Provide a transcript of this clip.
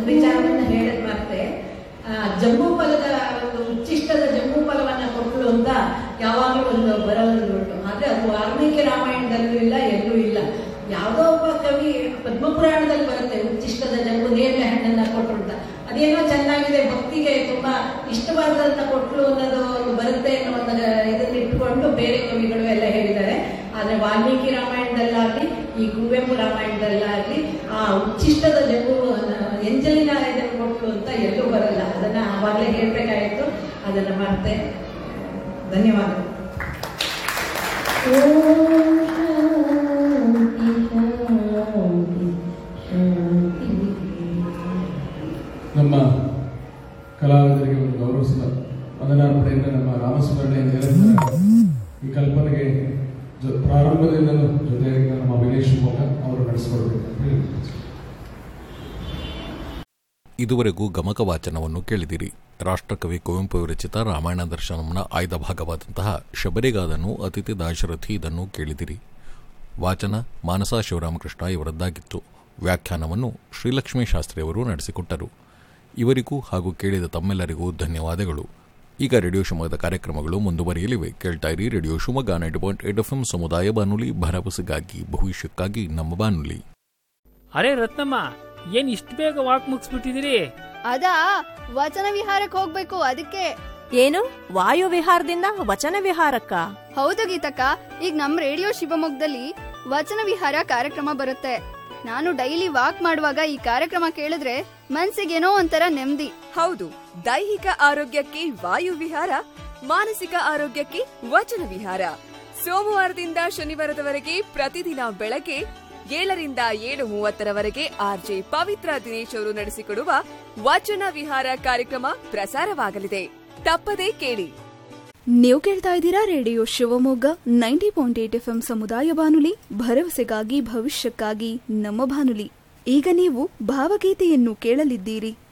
ಒಂದು ವಿಚಾರವನ್ನು ಹೇಳಕ್ ಮತ್ತೆ ಜಮ್ಮು ಫಲದ ಒಂದು ಉಚ್ಚಿಷ್ಟದ ಜಮ್ಮು ಫಲವನ್ನ ಕೊಟ್ಟಳು ಅಂತ ಯಾವಾಗಲೂ ಒಂದು ಬರೋದು ಉಂಟು ಆದ್ರೆ ಅದು ವಾಲ್ಮೀಕಿ ರಾಮಾಯಣದಲ್ಲೂ ಇಲ್ಲ ಎಲ್ಲೂ ಇಲ್ಲ ಯಾವುದೋ ಒಬ್ಬ ಕವಿ ಪದ್ಮಪುರಾಣದಲ್ಲಿ ಬರುತ್ತೆ ಉಚ್ಚಿಷ್ಟದ ಜಂಬು ನೇರಳೆ ಹಣ್ಣನ್ನ ಕೊಟ್ಟರು ಅಂತ ಅದೇನೋ ಚೆನ್ನಾಗಿದೆ ಭಕ್ತಿಗೆ ತುಂಬಾ ಇಷ್ಟವಾದಂತ ಕೊಟ್ಲು ಅನ್ನೋದು ಒಂದು ಬರುತ್ತೆ ಅನ್ನೋ ಒಂದು ಇದನ್ನ ಇಟ್ಕೊಂಡು ಬೇರೆ ಕವಿಗಳು ಎಲ್ಲ ಹೇಳಿದ್ದಾರೆ ಆದ್ರೆ ವಾಲ್ಮೀಕಿ ರಾಮಾಯಣದಲ್ಲಾಗ್ಲಿ ಈ ಕುವೆಂಪು ರಾಮಾಯಣದಲ್ಲಾಗ್ಲಿ ಆ ಉಚ್ಚಿಷ್ಟದ ಜಂಬು ಎಂಜಲಿನ ಇದನ್ನು ಕೊಟ್ಲು ಅಂತ ಎಲ್ಲೂ ಬರಲ್ಲ ಅದನ್ನ ಆವಾಗಲೇ ಹೇಳ್ಬೇಕಾಗಿತ್ತು ಅದನ್ನ ಮರ್ತೆ ಧನ್ಯವಾದ ನಮ್ಮ ಕಲಾವಿದರಿಗೆ ಒಂದು ಗೌರವಿಸಿದ ವಂದನಾರ್ಪಣೆಯಿಂದ ನಮ್ಮ ರಾಮಸ್ಮರಣೆ ನಿರಂತರ ಈ ಕಲ್ಪನೆಗೆ ಜೊ- ಪ್ರಾರಂಭದಿಂದಲೂ ಜೊತೆಯಾಗಿ ನಮ್ಮ ಅಭಿನಯ್ ಶಿವಮೊಗ್ಗ ಅವರು ನಡೆಸಿಕೊಡ್ಬೇಕು ಅಂತ ಹೇಳಿ ಇದುವರೆಗೂ ಗಮಕ ವಾಚನವನ್ನು ಕೇಳಿದಿರಿ ರಾಷ್ಟ್ರಕವಿ ಕುವೆಂಪು ವಿರಚಿತ ರಾಮಾಯಣ ದರ್ಶನಂನ ಆಯ್ದ ಭಾಗವಾದಂತಹ ಶಬರಿಗಾದನ್ನು ಅತಿಥಿ ದಾಶರಥಿ ಇದನ್ನು ಕೇಳಿದಿರಿ ವಾಚನ ಮಾನಸ ಶಿವರಾಮಕೃಷ್ಣ ಇವರದ್ದಾಗಿತ್ತು ವ್ಯಾಖ್ಯಾನವನ್ನು ಶ್ರೀಲಕ್ಷ್ಮೀ ಶಾಸ್ತ್ರಿಯವರು ನಡೆಸಿಕೊಟ್ಟರು ಇವರಿಗೂ ಹಾಗೂ ಕೇಳಿದ ತಮ್ಮೆಲ್ಲರಿಗೂ ಧನ್ಯವಾದಗಳು ಈಗ ರೇಡಿಯೋ ಶಿವಮೊಗ್ಗದ ಕಾರ್ಯಕ್ರಮಗಳು ಮುಂದುವರಿಯಲಿವೆ ಕೇಳ್ತಾ ಇರಿ radio Shivamogga ninety point eight F M ಸಮುದಾಯ ಬಾನುಲಿ ಭರವಸೆಗಾಗಿ ಭವಿಷ್ಯಕ್ಕಾಗಿ ನಮ್ಮ ಬಾನುಲಿ ಅರೆ ರತ್ನಮ್ಮ ಏನ್ ಇಷ್ಟು ಬೇಗ ವಾಕ್ ಮುಗಿಸ್ಬಿಟ್ಟಿದಿರಿ ಅದಾ ವಚನ ವಿಹಾರಕ್ಕೆ ಹೋಗ್ಬೇಕು ಅದಕ್ಕೆ ಏನು ವಾಯು ವಿಹಾರದಿಂದ ವಚನ ವಿಹಾರಕ್ಕ ಹೌದು ಗೀತಕ್ಕ ಈಗ ನಮ್ ರೇಡಿಯೋ ಶಿವಮೊಗ್ಗದಲ್ಲಿ ವಚನ ವಿಹಾರ ಕಾರ್ಯಕ್ರಮ ಬರುತ್ತೆ ನಾನು ಡೈಲಿ ವಾಕ್ ಮಾಡುವಾಗ ಈ ಕಾರ್ಯಕ್ರಮ ಕೇಳಿದ್ರೆ ಮನ್ಸಿಗೇನೋ ಒಂಥರ ನೆಮ್ಮದಿ ಹೌದು ದೈಹಿಕ ಆರೋಗ್ಯಕ್ಕೆ ವಾಯು ವಿಹಾರ ಮಾನಸಿಕ ಆರೋಗ್ಯಕ್ಕೆ ವಚನ ವಿಹಾರ ಸೋಮವಾರದಿಂದ ಶನಿವಾರದವರೆಗೆ ಪ್ರತಿದಿನ ಬೆಳಗ್ಗೆ ಏಳರಿಂದ ಏಳು ಮೂವತ್ತರವರೆಗೆ ಆರ್ಜೆ ಪವಿತ್ರ ದಿನೇಶ್ ಅವರು ನಡೆಸಿಕೊಡುವ ವಚನ ವಿಹಾರ ಕಾರ್ಯಕ್ರಮ ಪ್ರಸಾರವಾಗಲಿದೆ ತಪ್ಪದೇ ಕೇಳಿ ನೀವು ಕೇಳ್ತಾ ಇದ್ದೀರಾ radio Shivamogga ninety point eight F ಸಮುದಾಯ ಬಾನುಲಿ ಭರವಸೆಗಾಗಿ ಭವಿಷ್ಯಕ್ಕಾಗಿ ನಮ್ಮ ಬಾನುಲಿ ಈಗ ನೀವು ಭಾವಗೀತೆಯನ್ನು ಕೇಳಲಿದ್ದೀರಿ